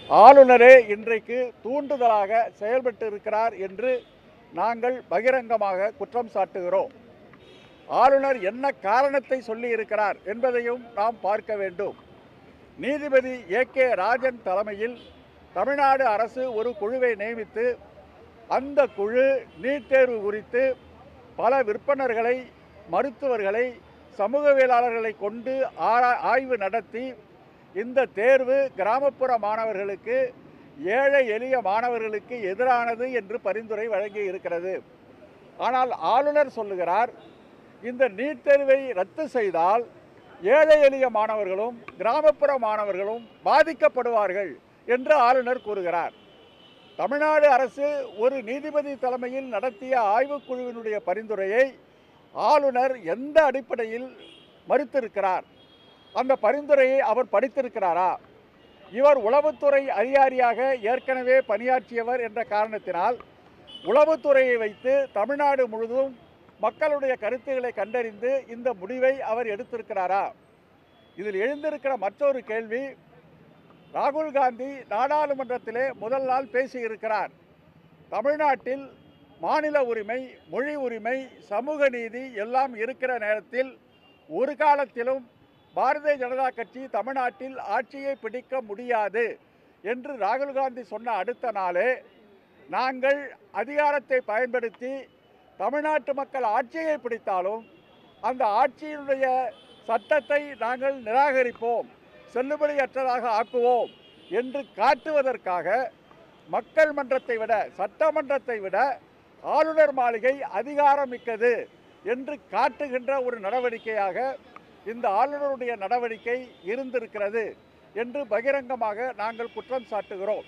ஆளுநரே இன்றைக்கு தூண்டுதலாக செயல்பட்டு இருக்கிறார் என்று நாங்கள் பகிரங்கமாக குற்றம் சாட்டுகிறோம் ஆளுநர் என்ன காரணத்தை சொல்லி இருக்கிறார் என்பதையும் நாம் பார்க்க வேண்டும் நீதிபதி ஏ கே ராஜன் தலைமையில் தமிழ்நாடு அரசு ஒரு குழுவை நியமித்து அந்த குழு நீட் தேர்வு குறித்து பல விற்பனர்களை மருத்துவர்களை சமூகவியலாளர்களை கொண்டு ஆரா- ஆய்வு நடத்தி இந்த தேர்வு கிராமப்புற மாணவர்களுக்கு ஏழை எளிய மாணவர்களுக்கு எதிரானது என்று பரிந்துரை வழங்கி இருக்கிறது ஆனால் ஆளுநர் சொல்லுகிறார் இந்த நீட் தேர்வை ரத்து செய்தால் ஏழை எளிய மாணவர்களும் கிராமப்புற மாணவர்களும் பாதிக்கப்படுவார்கள் என்று ஆளுநர் கூறுகிறார் தமிழ்நாடு அரசு ஒரு நீதிபதி தலைமையில் நடத்திய ஆய்வுக்குழுவினுடைய பரிந்துரையை ஆளுநர் எந்த அடிப்படையில் மறுத்திருக்கிறார் அந்த பரிந்துரையை அவர் படித்திருக்கிறாரா இவர் உளவுத்துறை அதிகாரியாக ஏற்கனவே பணியாற்றியவர் என்ற காரணத்தினால் உளவுத்துறையை வைத்து தமிழ்நாடு முழுவதும் மக்களுடைய கருத்துக்களை கண்டறிந்து இந்த முடிவை அவர் எடுத்திருக்கிறாரா இதில் எழுந்திருக்கிற மற்றொரு கேள்வி ராகுல் காந்தி நாடாளுமன்றத்திலே முதல் நாள் பேசியிருக்கிறார் தமிழ்நாட்டில் மாநில உரிமை மொழி உரிமை சமூக நீதி எல்லாம் இருக்கிற நேரத்தில் ஒரு காலத்திலும் பாரதிய ஜனதா கட்சி தமிழ்நாட்டில் ஆட்சியை பிடிக்க முடியாது என்று ராகுல் காந்தி சொன்ன அடுத்த நாளே நாங்கள் அதிகாரத்தை பயன்படுத்தி தமிழ்நாட்டு மக்கள் ஆட்சியை பிடித்தாலும் அந்த ஆட்சியினுடைய சட்டத்தை நாங்கள் நிராகரிப்போம் செல்லுபடியற்றதாக ஆக்குவோம் என்று காட்டுவதற்காக மக்கள் மன்றத்தை விட சட்டமன்றத்தை விட ஆளுநர் மாளிகை அதிகாரமிக்கது என்று காட்டுகின்ற ஒரு நடவடிக்கையாக இந்த ஆளுநருடைய நடவடிக்கை இருந்திருக்கிறது என்று பகிரங்கமாக நாங்கள் குற்றம் சாட்டுகிறோம்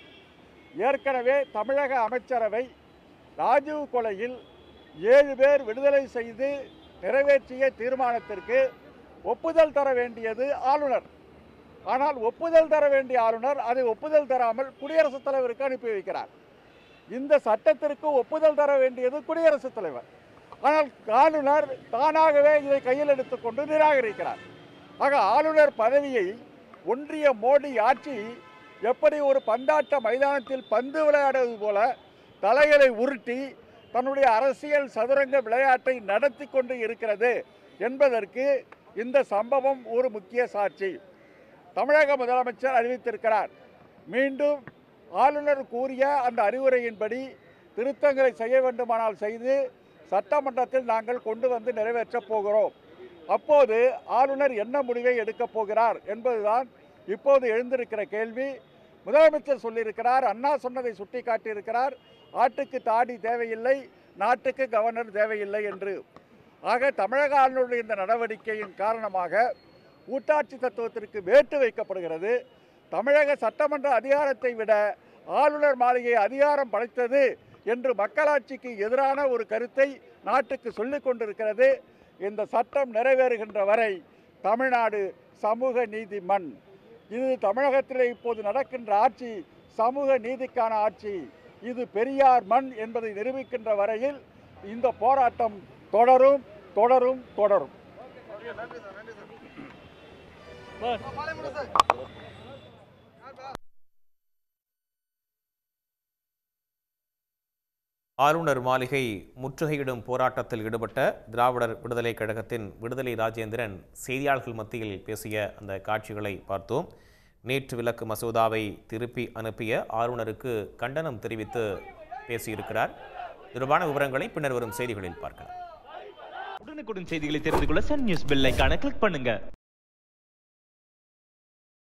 ஏற்கனவே தமிழக அமைச்சரவை ராஜீவ் கொலையில் ஏழு பேர் விடுதலை செய்து நிறைவேற்றிய தீர்மானத்திற்கு ஒப்புதல் தர வேண்டியது ஆளுநர் ஆனால் ஒப்புதல் தர வேண்டிய ஆளுநர் அதை ஒப்புதல் தராமல் குடியரசுத் தலைவருக்கு அனுப்பி வைக்கிறார் இந்த சட்டத்திற்கு ஒப்புதல் தர வேண்டியது குடியரசுத் தலைவர் ஆனால் ஆளுநர் தானாகவே இதை கையில் எடுத்துக்கொண்டு நிராகரிக்கிறார் ஆக ஆளுநர் பதவியை ஒன்றிய மோடி ஆட்சி எப்படி ஒரு பந்தாட்ட மைதானத்தில் பந்து விளையாடுவது போல தலைகளை உருட்டி தன்னுடைய அரசியல் சதுரங்க விளையாட்டை நடத்தி கொண்டு இருக்கிறது என்பதற்கு இந்த சம்பவம் ஒரு முக்கிய சாட்சி தமிழக முதலமைச்சர் அறிவித்திருக்கிறார் மீண்டும் ஆளுநர் கூறிய அந்த அறிவுரையின்படி திருத்தங்களை செய்ய வேண்டுமானால் செய்து சட்டமன்றத்தில் நாங்கள் கொண்டு வந்து நிறைவேற்றப் போகிறோம் அப்போது ஆளுநர் என்ன முடிவை எடுக்கப் போகிறார் என்பதுதான் இப்போது எழுந்திருக்கிற கேள்வி முதலமைச்சர் சொல்லியிருக்கிறார் அண்ணா சொன்னதை சுட்டி காட்டியிருக்கிறார் ஆட்டுக்கு தாடி தேவையில்லை நாட்டுக்கு கவர்னர் தேவையில்லை என்று ஆக தமிழக ஆளுநருடைய இந்த நடவடிக்கையின் காரணமாக கூட்டாட்சி தத்துவத்திற்கு வேட்டு வைக்கப்படுகிறது தமிழக சட்டமன்ற அதிகாரத்தை விட ஆளுநர் மாளிகை அதிகாரம் படைத்தது என்று மக்களாட்சிக்கு எதிரான ஒரு கருத்தை நாட்டுக்கு சொல்லிக் கொண்டிருக்கிறது இந்த சட்டம் நிறைவேறுகின்ற வரை தமிழ்நாடு சமூக நீதி மண் இது தமிழகத்திலே இப்போது நடக்கின்ற ஆட்சி சமூக நீதிக்கான ஆட்சி இது பெரியார் மண் என்பதை நிரூபிக்கின்ற வரையில் இந்த போராட்டம் தொடரும் தொடரும் தொடரும் ஆளுநர் மாளிகை முற்றுகையிடும் போராட்டத்தில் ஈடுபட்ட திராவிடர் விடுதலை கழகத்தின் விடுதலை ராஜேந்திரன் செய்தியாளர்கள் மத்தியில் பேசிய அந்த காட்சிகளை பார்த்தோம் நேற்று விலக்கு மசோதாவை திருப்பி அனுப்பிய ஆளுநருக்கு கண்டனம் தெரிவித்து பேசியிருக்கிறார் தொடர்பான விவரங்களை பின்னர் வரும் செய்திகளில் பார்க்கலாம் உடனுக்குடன் செய்திகளை தெரிந்து கொள்ள சன் நியூஸ் பெல் ஐகானை கிளிக் பண்ணுங்க